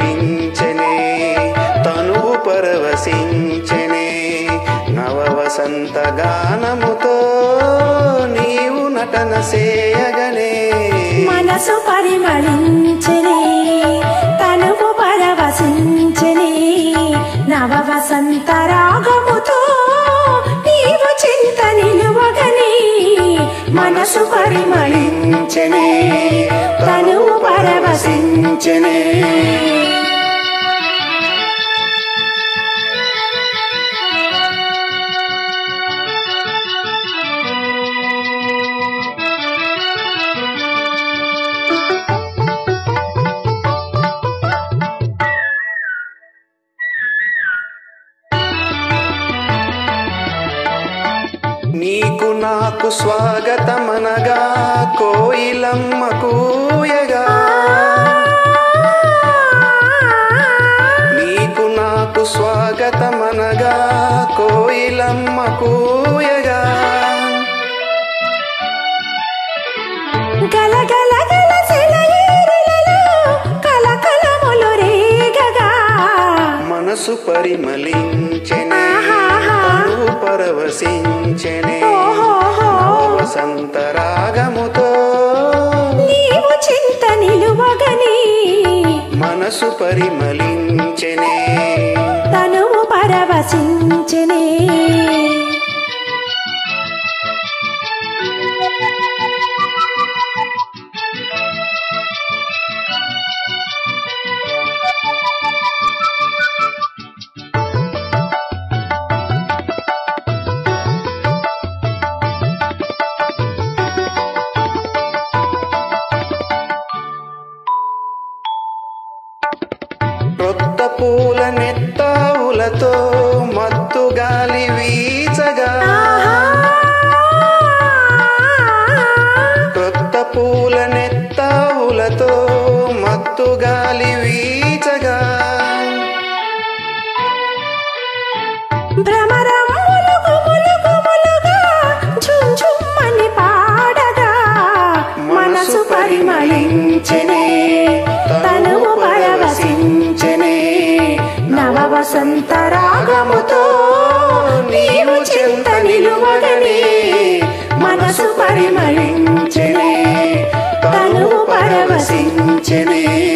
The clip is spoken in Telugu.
పరిమళించనే తనువు పరవశించనే నవ వసంత గానముతో నీవు నటన సేయగనే మనసు పరిమళించనే తనువు పరవశించనే నవ వసంత రాగముతో నీవు చింత నిలువగని మనసు పరిమళించనే తనువు పరవశించనే నీకు నాకు స్వాగతమనగా కోయిలమ్మ కూయగా నీకు నాకు స్వాగతమనగా కోయిలమ్మ కూయగా గలగల గల సెలయేరులలో కలకలములు రేగగా మనసు పరిమళించెనే ఆహాహా. తనువు పరవశించెనే ఓహోహో. వసంత రాగముతో నీవు చింత నిలువగని మనసు పరిమళించెనే తనువు పరవశించనే క్రొత్త పూల నెత్తావులతో మత్తు గాలి వీచగా క్రొత్త పూల నెత్తావులతో మత్తు గాలి వీచగా భ్రమరం ములుగు ములుగు ములుగా ఝుమ్ ఝుమ్మని పాడగా మనసు పరిమళించనే తనువు పరవశించనే నవ వసంత రాగముతో నీవు చింత నిలువగనే మనసు పరిమళించనే తనువు పరవశించనే